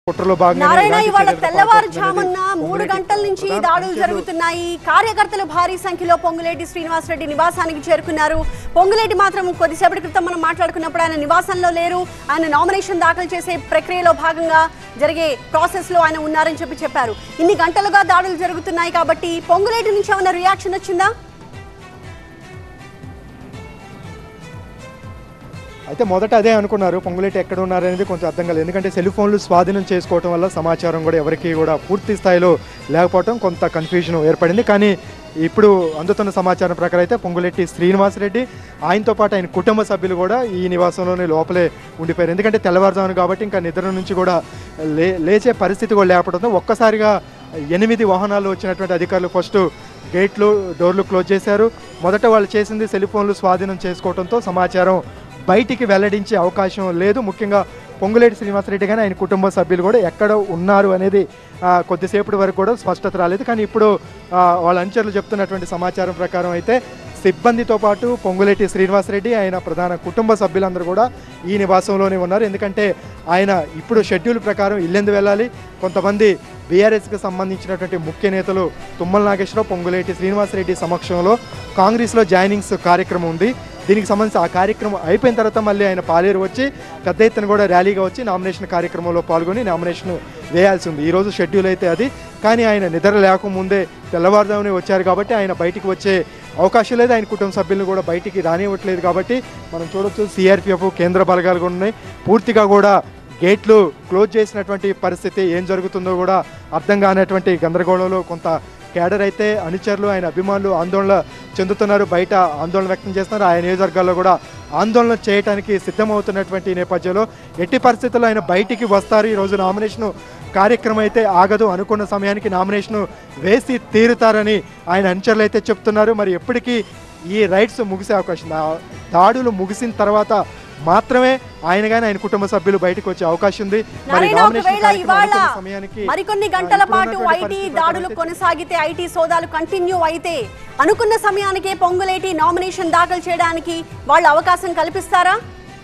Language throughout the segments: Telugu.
కుట్రలో భాగంగా నారాయణ ఇలాంటి ఇవాళ చర్యలకు తెల్లవారుజామున పాల్పడుతున్నది మూడు పొంగులేటి గంటల నుంచి ప్రధాన దాడులు అనుచరులు జరుగుతున్నాయి కార్యకర్తలు భారీ సంఖ్యలో పొంగులేటి శ్రీనివాసరెడ్డి నివాసానికి చేరుకున్నారు పొంగులేటి మాత్రం కొద్దిసేపటి క్రితం మనం మాట్లాడుకున్నప్పుడు ఆయన నివాసంలో లేరు ఆయన నామినేషన్ దాఖలు చేసే ప్రక్రియలో భాగంగా జరిగే ప్రాసెస్ లో ఆయన ఉన్నారని చెప్పి చెప్పారు ఇన్ని గంటలుగా దాడులు జరుగుతున్నాయి కాబట్టి పొంగులేటి నుంచి ఏమైనా రియాక్షన్ వచ్చిందా అయితే మొదట అదే అనుకున్నారు పొంగులేటి ఎక్కడ ఉన్నారు అనేది కొంచెం అర్థం కాలేదు ఎందుకంటే సెల్ ఫోన్లు స్వాధీనం చేసుకోవడం వల్ల సమాచారం కూడా ఎవరికి కూడా పూర్తి స్థాయిలో లేకపోవడం కొంత కన్ఫ్యూజన్ ఏర్పడింది కానీ ఇప్పుడు అందుతున్న సమాచారం ప్రకారం అయితే పొంగులెట్టి శ్రీనివాసరెడ్డి ఆయనతో పాటు ఆయన కుటుంబ సభ్యులు కూడా ఈ నివాసంలోనే లోపలే ఉండిపోయారు ఎందుకంటే తెల్లవారుజామున కాబట్టి ఇంకా నిద్ర నుంచి కూడా లే లేచే పరిస్థితి కూడా లేకపోవడంతో ఒక్కసారిగా ఎనిమిది వాహనాలు వచ్చినటువంటి అధికారులు ఫస్ట్ గేట్లు డోర్లు క్లోజ్ చేశారు మొదట వాళ్ళు చేసింది సెల్ ఫోన్లు స్వాధీనం చేసుకోవడంతో సమాచారం బయటికి వెల్లడించే అవకాశం లేదు ముఖ్యంగా పొంగులేటి శ్రీనివాసరెడ్డి కానీ ఆయన కుటుంబ సభ్యులు కూడా ఎక్కడ ఉన్నారు అనేది ఆ, కొద్దిసేపటి వరకు కూడా స్పష్టత రాలేదు కానీ ఇప్పుడు ఆ, వాళ్ళ అంచర్లు చెప్తున్నటువంటి సమాచారం ప్రకారం అయితే సిబ్బందితో పాటు పొంగులేటి శ్రీనివాసరెడ్డి ఆయన ప్రధాన కుటుంబ సభ్యులందరూ కూడా ఈ నివాసంలోనే ఉన్నారు ఎందుకంటే ఆయన ఇప్పుడు షెడ్యూల్ ప్రకారం ఇల్లెందు వెళ్ళాలి కొంతమంది బీఆర్ఎస్కి సంబంధించినటువంటి ముఖ్య నేతలు తుమ్మల నాగేశ్వరరావు పొంగులేటి శ్రీనివాసరెడ్డి సమక్షంలో కాంగ్రెస్లో జాయినింగ్స్ కార్యక్రమం ఉంది దీనికి సంబంధించి ఆ కార్యక్రమం అయిపోయిన తర్వాత మళ్ళీ ఆయన పాలేరు వచ్చి పెద్ద ఎత్తున కూడా ర్యాలీగా వచ్చి నామినేషన్ కార్యక్రమంలో పాల్గొని నామినేషన్ వేయాల్సి ఉంది ఈరోజు షెడ్యూల్ అయితే అది కానీ ఆయన నిద్ర లేకముందే తెల్లవారుజామునే వచ్చారు కాబట్టి ఆయన బయటికి వచ్చే అవకాశం లేదు ఆయన కుటుంబ సభ్యులను కూడా బయటికి రానివ్వట్లేదు కాబట్టి మనం చూడొచ్చు సిఆర్పిఎఫ్ కేంద్ర బలగాలు కూడా ఉన్నాయి పూర్తిగా కూడా గేట్లు క్లోజ్ చేసినటువంటి పరిస్థితి ఏం జరుగుతుందో కూడా అర్థం కానటువంటి గందరగోళంలో కొంత కేడర్ అయితే అనుచరులు ఆయన అభిమానులు ఆందోళన చెందుతున్నారు బయట ఆందోళన వ్యక్తం చేస్తున్నారు ఆయన నియోజకవర్గాల్లో కూడా ఆందోళన చేయడానికి సిద్ధమవుతున్నటువంటి నేపథ్యంలో ఎట్టి పరిస్థితుల్లో ఆయన బయటికి వస్తారు ఈరోజు నామినేషన్ కార్యక్రమం అయితే ఆగదు అనుకున్న సమయానికి నామినేషన్ వేసి తీరుతారని ఆయన అనుచరులు అయితే చెప్తున్నారు మరి ఎప్పటికీ ఈ రైట్స్ ముగిసే అవకాశం ఉంది. ఆ దాడులు ముగిసిన తర్వాత మాత్రమే ఆయన కానీ ఆయన కుటుంబ సభ్యులు బయటకు వచ్చే అవకాశం ఉంది మరి నారాయణ నామినేషన్ ఒకవేళ కార్యక్రమం ఇవాళ అనుకున్న సమయానికి మరికొన్ని ఆ, గంటల ఇప్పుడు పాటు ఉన్నటువంటి ఐటీ పరిస్థితుల దాడులు ప్రకారం కొనసాగితే ఐటీ సోదాలు కంటిన్యూ అయితే అనుకున్న సమయానికే పొంగులేటి నామినేషన్ దాఖలు చేయడానికి వాళ్ళు అవకాశం కల్పిస్తారా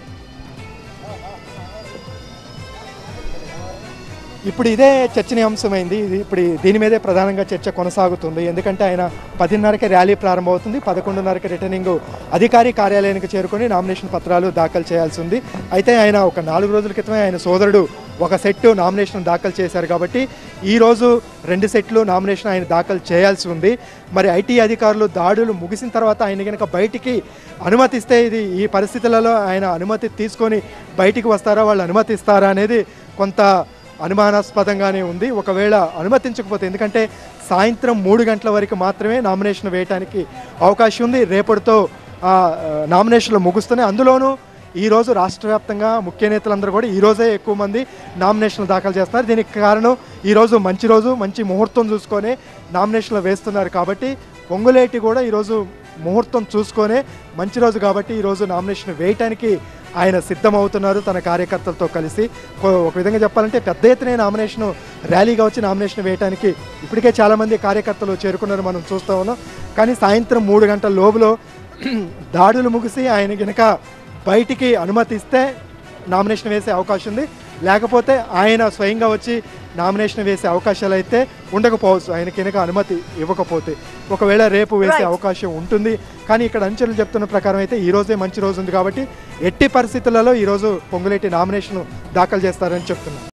ఇప్పుడు ఇదే చర్చనీయాంశమైంది ఇది ఇప్పుడు దీని మీదే ప్రధానంగా చర్చ కొనసాగుతుంది ఎందుకంటే ఆయన పదిన్నరకి ర్యాలీ ప్రారంభమవుతుంది పదకొండున్నరకి రిటర్నింగ్ అధికారి కార్యాలయానికి చేరుకొని నామినేషన్ పత్రాలు దాఖలు చేయాల్సి ఉంది అయితే ఆయన ఒక నాలుగు రోజుల క్రితమే ఆయన సోదరుడు ఒక సెట్ నామినేషన్ దాఖలు చేశారు కాబట్టి ఈ రోజు రెండు సెట్లు నామినేషన్ ఆయన దాఖలు చేయాల్సి ఉంది మరి ఐటీ అధికారులు దాడులు ముగిసిన తర్వాత ఆయన కనుక బయటికి అనుమతిస్తే ఇది ఈ పరిస్థితులలో ఆయన అనుమతి తీసుకొని బయటికి వస్తారా వాళ్ళు అనుమతిస్తారా అనేది కొంత అనుమానాస్పదంగానే ఉంది ఒకవేళ అనుమతించకపోతే ఎందుకంటే సాయంత్రం మూడు గంటల వరకు మాత్రమే నామినేషన్ వేయడానికి అవకాశం ఉంది రేపటితో ఆ, నామినేషన్లు ముగుస్తున్నాయి అందులోనూ ఈరోజు రాష్ట్ర వ్యాప్తంగా ముఖ్య నేతలందరూ కూడా ఈ రోజే ఎక్కువ మంది నామినేషన్లు దాఖలు చేస్తున్నారు దీనికి కారణం ఈరోజు మంచి రోజు మంచి ముహూర్తం చూసుకొని నామినేషన్లు వేస్తున్నారు కాబట్టి పొంగులేటి కూడా ఈరోజు ముహూర్తం చూసుకొనే మంచి రోజు కాబట్టి ఈరోజు నామినేషన్ వేయటానికి ఆయన సిద్ధమవుతున్నారు తన కార్యకర్తలతో కలిసి కొ- ఒక విధంగా చెప్పాలంటే పెద్ద ఎత్తున నామినేషన్ ర్యాలీగా వచ్చి నామినేషన్ వేయడానికి ఇప్పటికే చాలామంది కార్యకర్తలు చేరుకున్నారు మనం చూస్తూ ఉన్నాం కానీ సాయంత్రం మూడు గంటల లోపులో దాడులు ముగిసి ఆయన గనక బయటికి అనుమతిస్తే నామినేషన్ వేసే అవకాశం ఉంది లేకపోతే ఆయన స్వయంగా వచ్చి నామినేషన్ వేసే అవకాశాలు అయితే ఉండకపోవచ్చు ఆయన కనుక అనుమతి ఇవ్వకపోతే ఒకవేళ రేపు వేసే Right. అవకాశం ఉంటుంది కానీ ఇక్కడ అంచెలు చెప్తున్న ప్రకారం అయితే ఈ రోజే మంచి రోజు ఉంది కాబట్టి ఎట్టి పరిస్థితులలో ఈరోజు పొంగులేటి నామినేషన్ దాఖలు చేస్తారని చెప్తున్నారు